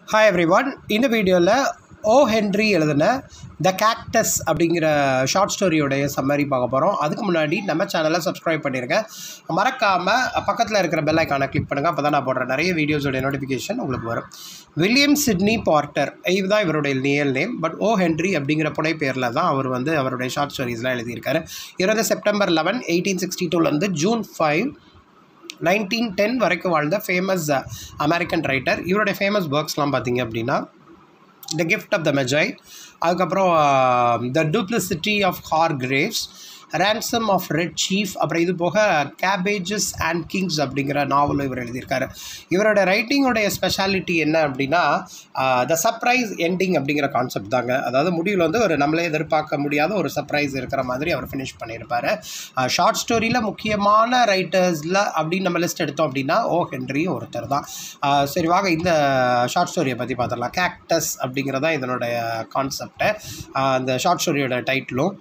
hi every one இந்த வீடியோவில் O Henry எழுதின த கேக்டஸ் அப்படிங்கிற ஷார்ட் ஸ்டோரியோடைய சம்மரி பார்க்க போகிறோம் அதுக்கு முன்னாடி நம்ம சேனலை சப்ஸ்கிரைப் பண்ணிடுங்க மறக்காமல் பக்கத்தில் இருக்கிற பெல் ஐக்கானை கிளிக் பண்ணுங்கள் அப்போ தான் நான் போடுற நிறைய வீடியோஸோடைய நோட்டிஃபிகேஷன் உங்களுக்கு வரும் வில்லியம் சிட்னி பார்ட்டர் இதுதான் இவருடைய real name but O Henry அப்படிங்கிற புனை பேரில் தான் அவர் வந்து அவருடைய ஷார்ட் ஸ்டோரிஸ்லாம் எழுதியிருக்காரு இவர் வந்து செப்டம்பர் லெவன் எயிட்டீன் சிக்ஸ்டி டூலேருந்து ஜூன் ஃபைவ் நைன்டீன் டென் வரைக்கும் வாழ்ந்த ஃபேமஸ் அமெரிக்கன் ரைட்டர் இவருடைய ஃபேமஸ் ஒர்க்ஸ்லாம் பார்த்தீங்க அப்படின்னா the gift of the Magi அதுக்கப்புறம் the duplicity of Hargraves ransom of Red Chief அப்புறம் இது போக கேபேஜஸ் அண்ட் கிங்ஸ் அப்படிங்கிற நாவலும் இவர் எழுதியிருக்காரு இவரோட ரைட்டிங்கோடைய ஸ்பெஷாலிட்டி என்ன அப்படின்னா த சர்ப்ரைஸ் எண்டிங் அப்படிங்கிற கான்செப்ட் தாங்க அதாவது முடிவில் வந்து ஒரு நம்மளே எதிர்பார்க்க முடியாத ஒரு சர்ப்ரைஸ் இருக்கிற மாதிரி அவர் ஃபினிஷ் பண்ணியிருப்பார் ஷார்ட் ஸ்டோரியில் முக்கியமான ரைட்டர்ஸில் அப்படின்னு நம்ம லிஸ்ட் எடுத்தோம் அப்படின்னா ஓ ஹென்ரியும் ஒருத்தர் தான் ஆஹ் சரி வாங்க இந்த ஷார்ட் ஸ்டோரியை பற்றி பார்த்துடலாம் கேக்டஸ் அப்படிங்கிறதான் இதனுடைய கான்செப்டை அந்த ஷார்ட் ஸ்டோரியோட டைட்டிலும்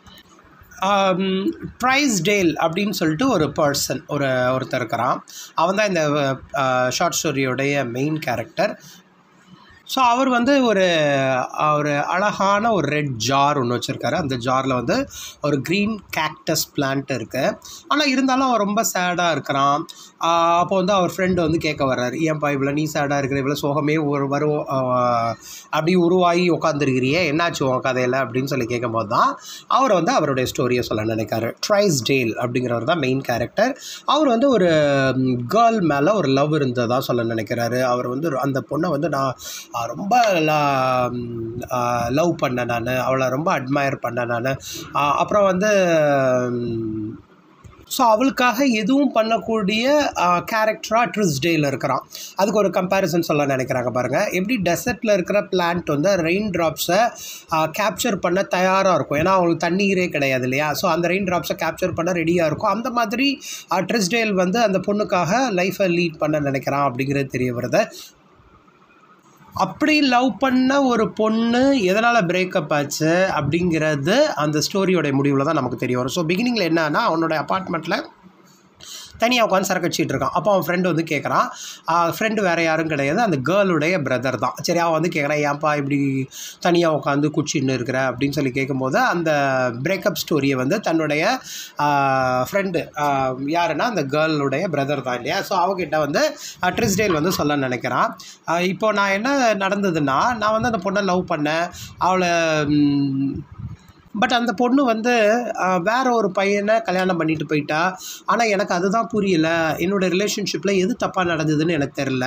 ட்ரைஸ் டேல் அப்படின்னு சொல்லிட்டு ஒரு பர்சன் ஒரு ஒருத்தர் இருக்கிறான் அவன் தான் இந்த ஷார்ட் ஸ்டோரியோடைய மெயின் கேரக்டர் ஸோ அவர் வந்து ஒரு ஒரு அழகான ஒரு ரெட் ஜார் ஒன்று வச்சுருக்காரு அந்த ஜாரில் வந்து ஒரு க்ரீன் கேக்டஸ் பிளான்ட் இருக்குது ஆனால் இருந்தாலும் அவன் ரொம்ப சேடாக இருக்கிறான் அப்போ வந்து அவர் ஃப்ரெண்டு வந்து கேட்க வர்றாரு ஏன்ப்பா இவ்வளோ நீ சேடாக இருக்கிற இவ்வளோ சோகமே ஒரு வரும் அப்படி உருவாகி உட்காந்துருக்கிறியே என்னாச்சு உன் கதையில் அப்படின்னு சொல்லி கேட்கும்போது தான் அவர் வந்து அவருடைய ஸ்டோரியை சொல்ல நினைக்காரு ட்ரைஸ் டேல் அப்படிங்கிறவர் தான் மெயின் கேரக்டர் அவர் வந்து ஒரு கேர்ள் மேலே ஒரு லவ் இருந்ததாக சொல்ல நினைக்கிறாரு அவர் வந்து அந்த பொண்ணை வந்து நான் ரொம்ப லவ் பண்ணேன் நான் அவளை ரொம்ப அட்மயர் பண்ணேன் நான் அப்புறம் வந்து ஸோ அவளுக்காக எதுவும் பண்ணக்கூடிய கேரக்டராக ட்ரிஸ்டேயில் இருக்கிறான் அதுக்கு ஒரு கம்பேரிசன் சொல்ல நினைக்கிறாங்க பாருங்கள் எப்படி டெசர்ட்டில் இருக்கிற பிளான்ட் வந்து ரெயின் ட்ராப்ஸை கேப்சர் பண்ண தயாராக இருக்கும் ஏன்னா அவங்களுக்கு தண்ணீரே கிடையாது இல்லையா ஸோ அந்த ரெயின் ட்ராப்ஸை கேப்சர் பண்ண ரெடியாக இருக்கும் அந்த மாதிரி ட்ரிஸ்டேல் வந்து அந்த பொண்ணுக்காக லைஃப்பை லீட் பண்ண நினைக்கிறான் அப்படிங்கிறது தெரிய வருது அப்படி லவ் பண்ண ஒரு பொண்ணு எதனால் பிரேக்கப் ஆச்சு அப்படிங்கிறது அந்த ஸ்டோரியோடைய முடிவில் தான் நமக்கு தெரிய வரும் ஸோ பிகினிங்கில் என்னன்னா அவனோட அப்பார்ட்மெண்ட்டில் தனியாக உட்காந்து சரக்கு வச்சிட்டு இருக்கான் அப்போ அவன் ஃப்ரெண்டு வந்து கேட்குறான் ஃப்ரெண்டு வேறு யாரும் கிடையாது அந்த கேர்ளுடைய பிரதர் தான் சரி அவன் வந்து கேட்குறான் ஏன்ப்பா இப்படி தனியாக உட்காந்து குச்சின்னு இருக்கிற அப்படின்னு சொல்லி கேட்கும்போது அந்த பிரேக்கப் ஸ்டோரியை வந்து தன்னுடைய ஃப்ரெண்டு யாருன்னா அந்த கேர்ளுடைய பிரதர் தான் இல்லையா ஸோ அவகிட்ட வந்து ட்ரிஸ்டேல் வந்து சொல்ல நினைக்கிறான் இப்போ நான் என்ன நடந்ததுன்னா நான் வந்து அந்த பொண்ணை லவ் பண்ணேன் அவளை பட் அந்த பொண்ணு வந்து வேற ஒரு பையனை கல்யாணம் பண்ணிட்டு போயிட்டா ஆனால் எனக்கு அதுதான் புரியல என்னோடய ரிலேஷன்ஷிப்பில் எது தப்பாக நடந்ததுன்னு எனக்கு தெரில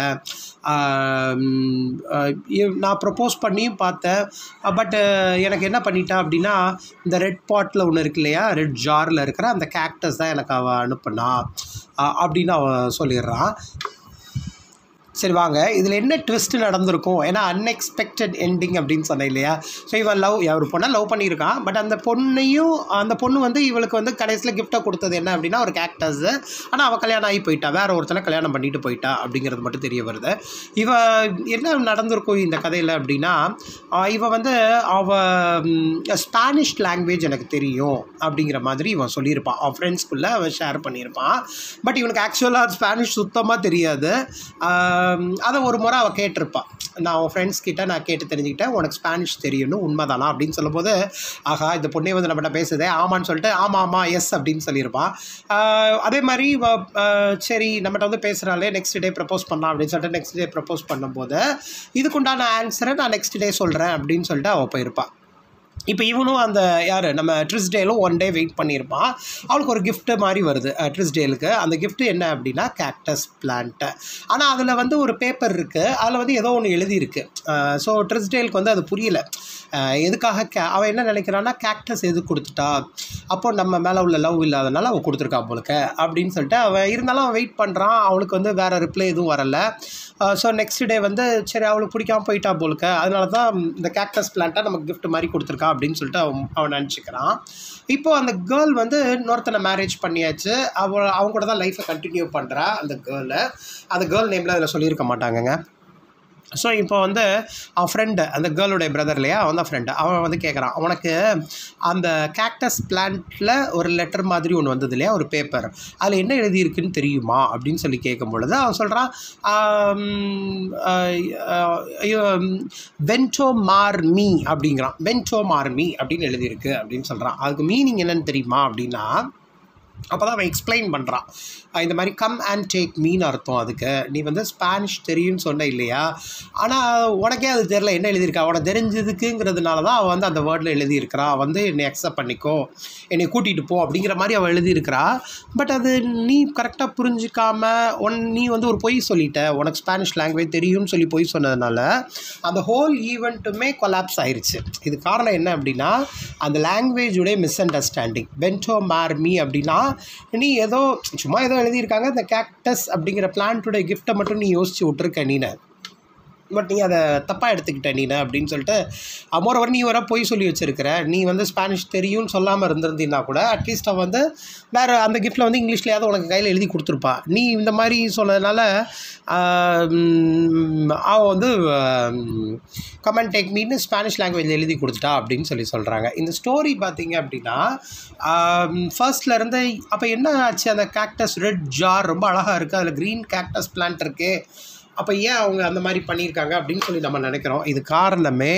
நான் ப்ரப்போஸ் பண்ணியும் பார்த்தேன் பட் எனக்கு என்ன பண்ணிட்டா அப்படின்னா இந்த ரெட் பாட்டில் ஒன்று இருக்கு இல்லையா ரெட் ஜாரில் இருக்கிற அந்த கேக்டஸ் தான் எனக்கு அவள் அனுப்புனா அப்படின்னு அவன் சொல்லிடுறான் சரி வாங்க இதில் என்ன ட்விஸ்ட் நடந்திருக்கும் ஏன்னா அன்எக்ஸ்பெக்டட் எண்டிங் அப்படின்னு சொன்னேன் இல்லையா ஸோ இவன் லவ் ஒரு பொண்ணை லவ் பண்ணியிருக்கான் பட் அந்த பொண்ணையும் அந்த பொண்ணு வந்து இவளுக்கு வந்து கடைசியில் கிஃப்டாக கொடுத்தது என்ன அப்படின்னா ஒரு கேக்டஸ் ஆனால் அவள் கல்யாணம் ஆகி போயிட்டா வேற ஒருத்தனை கல்யாணம் பண்ணிட்டு போயிட்டா அப்படிங்கிறது மட்டும் தெரிய வருது இவ என்ன நடந்திருக்கும் இந்த கதையில் அப்படின்னா இவ வந்து அவ ஸ்பானிஷ் லாங்குவேஜ் எனக்கு தெரியும் அப்படிங்கிற மாதிரி இவன் சொல்லியிருப்பான் அவன் ஃப்ரெண்ட்ஸ்குள்ளே அவன் ஷேர் பண்ணியிருப்பான் பட் இவனுக்கு ஆக்சுவலாக ஸ்பானிஷ் சுத்தமாக தெரியாது அதை ஒரு முறை அவள் கேட்டிருப்பாள் நான் அவன் ஃப்ரெண்ட்ஸ் கிட்ட நான் கேட்டு தெரிஞ்சுக்கிட்டேன் உனக்கு ஸ்பானிஷ் தெரியணும் உண்மைதானா அப்படின்னு சொல்லும்போது ஆஹா இந்த பொண்ணே வந்து நம்மகிட்ட பேசுதே ஆமான்னு சொல்லிட்டு ஆமாம் ஆமாம் எஸ் அப்படின்னு சொல்லியிருப்பான் அதே மாதிரி சரி நம்மகிட்ட வந்து பேசுகிறாலே நெக்ஸ்ட் டே ப்ரப்போஸ் பண்ணலாம் அப்படின்னு சொல்லிட்டு நெக்ஸ்ட் டே ப்ரப்போஸ் பண்ணும்போது இதுக்குண்டான ஆன்சரை நான் நெக்ஸ்ட் டே சொல்கிறேன் அப்படின்னு சொல்லிட்டு அவள் போயிருப்பாள் இப்போ இவனும் அந்த யார் நம்ம ட்ரிஸ்டேலும் ஒன் டே வெயிட் பண்ணியிருப்பான் அவளுக்கு ஒரு கிஃப்ட்டு மாதிரி வருது ட்ரிஸ்டேலுக்கு அந்த கிஃப்ட்டு என்ன அப்படின்னா கேக்டஸ் பிளான்ட்டு ஆனால் அதில் வந்து ஒரு பேப்பர் இருக்குது அதில் வந்து ஏதோ ஒன்று எழுதியிருக்கு ஸோ ட்ரிஸ்டேலுக்கு வந்து அது புரியல எதுக்காக கே அவன் என்ன நினைக்கிறான்னா கேக்டஸ் எது கொடுத்துட்டா அப்போ நம்ம மேலே உள்ள லவ் இல்லாதனால அவன் கொடுத்துருக்கா போலுக்க அப்படின்னு சொல்லிட்டு அவன் இருந்தாலும் அவன் வெயிட் பண்ணுறான் அவனுக்கு வந்து வேறு ரிப்ளை எதுவும் வரலை ஸோ நெக்ஸ்ட் டே வந்து சரி அவளுக்கு பிடிக்காம போயிட்டா போலுக்க அதனால தான் இந்த கேக்டஸ் பிளான்ட்டை நமக்கு கிஃப்ட் மாதிரி கொடுத்துருக்கா அப்படின்னு சொல்லிட்டு அவன் அவன் நினச்சிக்கிறான் இப்போது அந்த கேர்ள் வந்து இன்னொருத்தனை மேரேஜ் பண்ணியாச்சு அவள் அவங்க கூட தான் லைஃப்பை கண்டினியூ பண்ணுறா அந்த கேர்ளை அந்த கேர்ள் நேமில் அதில் சொல்லியிருக்க மாட்டாங்கங்க ஸோ இப்போ வந்து அவன் ஃப்ரெண்டு அந்த கேர்ளுடைய பிரதர் இல்லையா அவன் தான் ஃப்ரெண்டு அவன் வந்து கேட்குறான் உனக்கு அந்த கேக்டஸ் பிளான்ட்டில் ஒரு லெட்டர் மாதிரி ஒன்று வந்தது இல்லையா ஒரு பேப்பர் அதில் என்ன எழுதியிருக்குன்னு தெரியுமா அப்படின்னு சொல்லி கேட்கும் பொழுது அவன் சொல்கிறான் வென்டோ மார் மீ அப்படிங்கிறான் வென்டோ மார் மீ அப்படின்னு எழுதியிருக்கு அப்படின்னு சொல்கிறான் அதுக்கு மீனிங் என்னன்னு தெரியுமா அப்படின்னா அப்போ தான் அவன் எக்ஸ்பிளைன் பண்ணுறான் இந்த மாதிரி கம் அண்ட் டேக் மீன் அர்த்தம் அதுக்கு நீ வந்து ஸ்பானிஷ் தெரியும்னு சொன்ன இல்லையா ஆனால் உனக்கே அது தெரில என்ன எழுதியிருக்கா உனக்கு தெரிஞ்சதுக்குங்கிறதுனால தான் அவள் வந்து அந்த வேர்டில் எழுதியிருக்கிறா வந்து என்னை அக்செப்ட் பண்ணிக்கோ என்னை கூட்டிகிட்டு போ அப்படிங்கிற மாதிரி அவள் எழுதியிருக்கிறா பட் அது நீ கரெக்டாக புரிஞ்சிக்காம ஒன் நீ வந்து ஒரு பொய் சொல்லிட்ட உனக்கு ஸ்பானிஷ் லாங்குவேஜ் தெரியும்னு சொல்லி பொய் சொன்னதுனால அந்த ஹோல் ஈவெண்ட்டுமே கொலாப்ஸ் ஆயிடுச்சு இது காரணம் என்ன அப்படின்னா அந்த லாங்குவேஜுடைய மிஸ் அண்டர்ஸ்டாண்டிங் பென்டோ மார்மி அப்படின்னா நீ ஏதோ சும்மா ஏதோ எழுதியிருக்காங்க இந்த கேக்டஸ் அப்படிங்கிற பிளான்ட்டுடைய கிஃப்ட்டை மட்டும் நீ யோசிச்சு விட்ருக்க நீனை பட் நீ அதை தப்பாக எடுத்துக்கிட்ட நீனு அப்படின்னு சொல்லிட்டு மோரோவர் நீ வர பொய் சொல்லி வச்சிருக்கிற நீ வந்து ஸ்பானிஷ் தெரியும்னு சொல்லாமல் இருந்திருந்தீங்கன்னா கூட அட்லீஸ்ட் அவள் வந்து வேறு அந்த கிஃப்ட்டில் வந்து இங்கிலீஷ்லையாவது உனக்கு கையில் எழுதி கொடுத்துருப்பா நீ இந்த மாதிரி சொன்னதுனால அவள் வந்து கமெண்ட் டேக் மீன்னு ஸ்பானிஷ் லாங்குவேஜ் எழுதி கொடுத்துட்டா அப்படின்னு சொல்லி சொல்கிறாங்க இந்த ஸ்டோரி பார்த்தீங்க அப்படின்னா ஃபர்ஸ்ட்லேருந்து அப்போ என்ன ஆச்சு அந்த கேக்டஸ் ரெட் ஜார் ரொம்ப அழகாக இருக்குது அதில் க்ரீன் கேக்டஸ் பிளான்ட் இருக்குது அப்போ ஏன் அவங்க அந்த மாதிரி பண்ணியிருக்காங்க அப்படின்னு சொல்லி நம்ம நினைக்கிறோம் இது காரணமே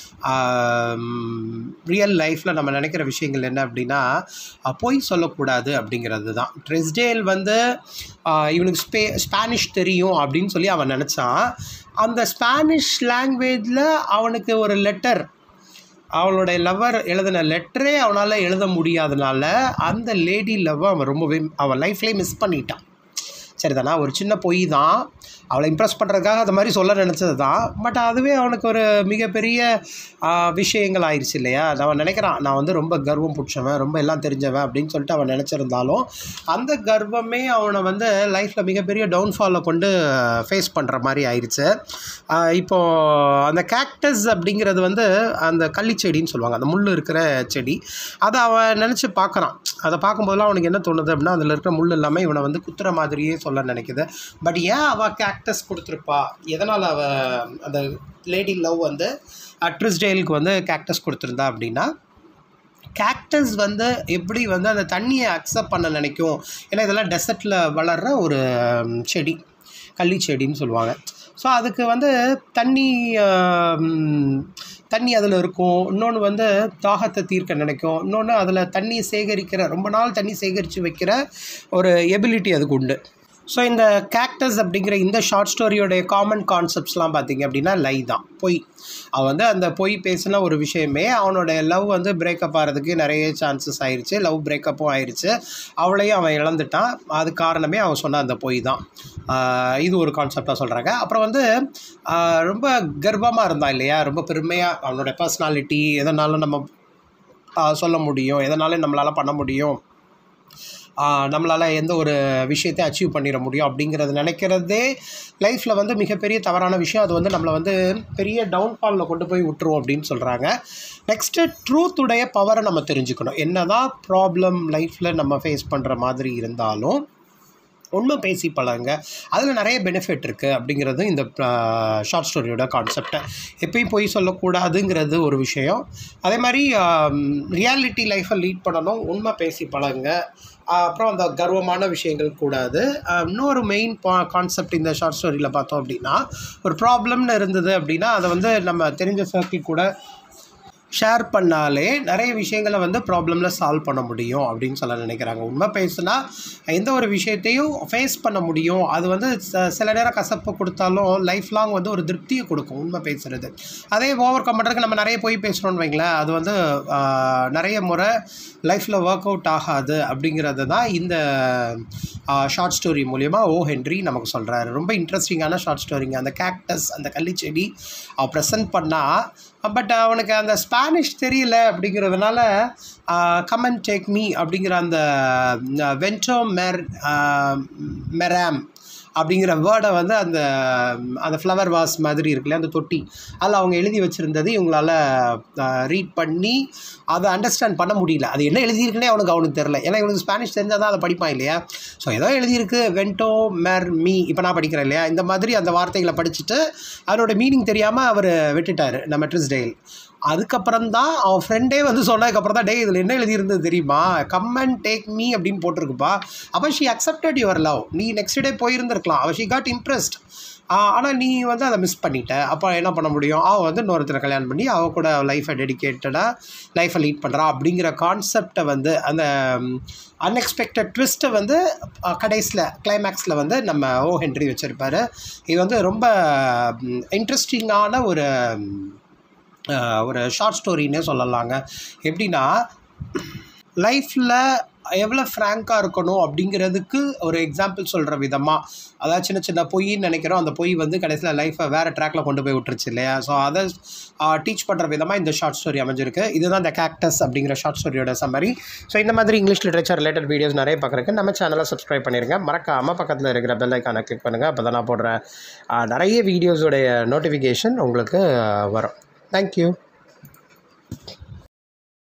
ரியல் லைஃப்பில் நம்ம நினைக்கிற விஷயங்கள் என்ன அப்படின்னா பொய் சொல்லக்கூடாது அப்படிங்கிறது தான் ட்ரெஸ்டேல் வந்து இவனுக்கு ஸ்பே ஸ்பானிஷ் தெரியும் அப்படின்னு சொல்லி அவன் நினச்சான் அந்த ஸ்பானிஷ் லாங்குவேஜில் அவனுக்கு ஒரு லெட்டர் அவளுடைய லவ்வர் எழுதின லெட்டரே அவனால் எழுத முடியாதனால அந்த லேடி லவ்வை அவன் ரொம்பவே அவன் லைஃப்லேயே மிஸ் பண்ணிட்டான் சரிதானா ஒரு சின்ன பொய் தான் அவளை இம்ப்ரெஸ் பண்ணுறதுக்காக அது மாதிரி சொல்ல நினச்சது தான் பட் அதுவே அவனுக்கு ஒரு மிகப்பெரிய விஷயங்கள் ஆயிடுச்சு இல்லையா அவன் நினைக்கிறான் நான் வந்து ரொம்ப கர்வம் பிடிச்சவன் ரொம்ப எல்லாம் தெரிஞ்சவன் அப்படின்னு சொல்லிட்டு அவன் நினச்சிருந்தாலும் அந்த கர்வமே அவனை வந்து லைஃப்பில் மிகப்பெரிய டவுன்ஃபாலில் கொண்டு ஃபேஸ் பண்ணுற மாதிரி ஆயிடுச்சு இப்போது அந்த கேக்டஸ் அப்படிங்கிறது வந்து அந்த கள்ளிச்செடின்னு சொல்லுவாங்க அந்த முள் இருக்கிற செடி அதை அவன் நினச்சி பார்க்குறான் அதை பார்க்கும்போதெல்லாம் அவனுக்கு என்ன தோணுது அப்படின்னா அதில் இருக்கிற முள் எல்லாமே இவனை வந்து குத்துற மாதிரியே சொல்ல நினைக்குது பட் ஏன் அவள் கேக்டஸ் கொடுத்துருப்பா எதனால் அவள் அந்த லேடி லவ் வந்து ட்ரிஸ்டேலுக்கு வந்து கேக்டஸ் கொடுத்துருந்தா அப்படின்னா கேக்டஸ் வந்து எப்படி வந்து அந்த தண்ணியை அக்செப்ட் பண்ண நினைக்கும் ஏன்னா இதெல்லாம் டெசர்ட்டில் வளர்கிற ஒரு செடி கள்ளி செடின்னு சொல்லுவாங்க ஸோ அதுக்கு வந்து தண்ணி தண்ணி அதில் இருக்கும் இன்னொன்று வந்து தாகத்தை தீர்க்க நினைக்கும் இன்னொன்று அதில் தண்ணி சேகரிக்கிற ரொம்ப நாள் தண்ணி சேகரித்து வைக்கிற ஒரு எபிலிட்டி அதுக்கு உண்டு ஸோ இந்த கேக்டஸ் அப்படிங்கிற இந்த ஷார்ட் ஸ்டோரியோடைய காமன் கான்செப்ட்ஸ்லாம் பார்த்திங்க அப்படின்னா லை தான் பொய் அவன் வந்து அந்த பொய் பேசின ஒரு விஷயமே அவனோட லவ் வந்து பிரேக்கப் ஆகிறதுக்கு நிறைய சான்சஸ் ஆயிடுச்சு லவ் பிரேக்கப்பும் ஆயிடுச்சு அவளையும் அவன் இழந்துட்டான் அது காரணமே அவன் சொன்ன அந்த பொய் தான் இது ஒரு கான்செப்டாக சொல்கிறாங்க அப்புறம் வந்து ரொம்ப கர்வமாக இருந்தான் இல்லையா ரொம்ப பெருமையாக அவனோட பர்சனாலிட்டி எதனாலும் நம்ம சொல்ல முடியும் எதனாலும் நம்மளால் பண்ண முடியும் நம்மளால் எந்த ஒரு விஷயத்தை அச்சீவ் பண்ணிட முடியும் அப்படிங்கிறது நினைக்கிறதே லைஃப்பில் வந்து மிகப்பெரிய தவறான விஷயம் அது வந்து நம்மளை வந்து பெரிய டவுன்ஃபாலில் கொண்டு போய் விட்டுரும் அப்படின்னு சொல்கிறாங்க நெக்ஸ்ட்டு ட்ரூத்துடைய பவரை நம்ம தெரிஞ்சுக்கணும் என்ன தான் ப்ராப்ளம் லைஃப்பில் நம்ம ஃபேஸ் பண்ணுற மாதிரி இருந்தாலும் உண்மை பேசி பழங்க அதில் நிறைய பெனிஃபிட் இருக்குது அப்படிங்கிறது இந்த ஷார்ட் ஸ்டோரியோட கான்செப்டை எப்பயும் போய் சொல்லக்கூடாதுங்கிறது ஒரு விஷயம் அதே மாதிரி ரியாலிட்டி லைஃப்பை லீட் பண்ணணும் உண்மை பேசி பழங்க அப்புறம் அந்த கர்வமான விஷயங்கள் கூடாது இன்னொரு மெயின் பா கான்செப்ட் இந்த ஷார்ட் ஸ்டோரியில் பார்த்தோம் அப்படின்னா ஒரு ப்ராப்ளம்னு இருந்தது அப்படின்னா அதை வந்து நம்ம தெரிஞ்ச சர்க்கிள் கூட ஷேர் பண்ணாலே நிறைய விஷயங்களை வந்து ப்ராப்ளமில் சால்வ் பண்ண முடியும் அப்படின்னு சொல்ல நினைக்கிறாங்க உண்மை பேசுனா எந்த ஒரு விஷயத்தையும் ஃபேஸ் பண்ண முடியும் அது வந்து சில நேரம் கசப்பு கொடுத்தாலும் லைஃப் லாங் வந்து ஒரு திருப்தியை கொடுக்கும் உண்மை பேசுகிறது அதே ஓவர் கம் பண்ணுறதுக்கு நம்ம நிறைய போய் பேசுகிறோன்னு வைங்களேன் அது வந்து நிறைய முறை லைஃப்பில் ஒர்க் அவுட் ஆகாது அப்படிங்கிறது தான் இந்த ஷார்ட் ஸ்டோரி மூலயமா ஓ ஹென்ரி நமக்கு சொல்கிறாரு ரொம்ப இன்ட்ரெஸ்டிங்கான ஷார்ட் ஸ்டோரிங்க அந்த கேக்டஸ் அந்த கள்ளிச்செடி அவள் ப்ரெசென்ட் பண்ணால் பட் அவனுக்கு அந்த ஸ்பானிஷ் தெரியல அப்படிங்கிறதுனால கமன் டேக் மீ அப்படிங்கிற அந்த வென்டோ மெர் மெராம் அப்படிங்கிற வேர்டை வந்து அந்த அந்த ஃப்ளவர் வாஸ் மாதிரி இருக்குல்ல அந்த தொட்டி அதில் அவங்க எழுதி வச்சுருந்தது இவங்களால ரீட் பண்ணி அதை அண்டர்ஸ்டாண்ட் பண்ண முடியல அது என்ன எழுதியிருக்குன்னே அவனுக்கு அவனுக்கு தெரில ஏன்னா இவனுக்கு ஸ்பானிஷ் தெரிஞ்சால் தான் அதை படிப்பான் இல்லையா ஸோ ஏதோ எழுதியிருக்கு வென்டோ மேர் மீ இப்போ நான் படிக்கிறேன் இல்லையா இந்த மாதிரி அந்த வார்த்தைகளை படிச்சுட்டு அதனோட மீனிங் தெரியாமல் அவர் விட்டுட்டார் நம்ம ட்ரிஸ்டெயில் அதுக்கப்புறம் தான் அவன் ஃப்ரெண்டே வந்து சொன்னதுக்கப்புறம் தான் டே இதில் என்ன எழுதியிருந்தது தெரியுமா கம் அண்ட் டேக் மீ அப்படின்னு போட்டிருக்குப்பா அப்போ ஷி அக்செப்டட் யுவர் லவ் நீ நெக்ஸ்ட் டே போயிருந்திருக்கலாம் அவள் ஷி காட் இம்ப்ரெஸ்ட் ஆனால் நீ வந்து அதை மிஸ் பண்ணிட்ட அப்போ என்ன பண்ண முடியும் அவள் வந்து இன்னொருத்தரை கல்யாணம் பண்ணி அவள் கூட லைஃப்பை டெடிக்கேட்டடாக லைஃப்பை லீட் பண்ணுறா அப்படிங்கிற கான்செப்டை வந்து அந்த அன்எக்ஸ்பெக்டட் ட்விஸ்ட்டை வந்து கடைசியில் கிளைமேக்ஸில் வந்து நம்ம ஓ ஹென்ரி வச்சுருப்பாரு இது வந்து ரொம்ப இன்ட்ரெஸ்டிங்கான ஒரு அஹ், ஒரு ஷார்ட் ஸ்டோரின்னே சொல்லலாங்க எப்படின்னா லைஃப்பில் எவ்வளோ ஃப்ராங்காக இருக்கணும் அப்படிங்கிறதுக்கு ஒரு எக்ஸாம்பிள் சொல்கிற விதமாக அதாவது சின்ன சின்ன பொய்ன்னு நினைக்கிறோம் அந்த பொய் வந்து கடைசியில் லைஃப்பை வேறு ட்ராக்ல கொண்டு போய் விட்டுருச்சு இல்லையா ஸோ அதை டீச் பண்ணுற விதமாக இந்த ஷார்ட் ஸ்டோரி அமைஞ்சிருக்கு இதுதான் இந்த கேக்டஸ் அப்படிங்கிற ஷார்ட் ஸ்டோரியோட சம்மரி ஸோ இந்த மாதிரி இங்கிலீஷ் லிட்ரேச்சர் ரிலேட்டட் வீடியோஸ் நிறைய பார்க்குறதுக்கு நம்ம சேனலை சப்ஸ்கிரைப் பண்ணிடுங்க மறக்காமல் பக்கத்தில் இருக்கிற பெல் ஐக்கானை கிளிக் பண்ணுங்கள் அப்போ தான் நான் போடுற ஆ, நிறைய வீடியோஸோடைய நோட்டிஃபிகேஷன் உங்களுக்கு ஆ, வரும் தேங்க்யூ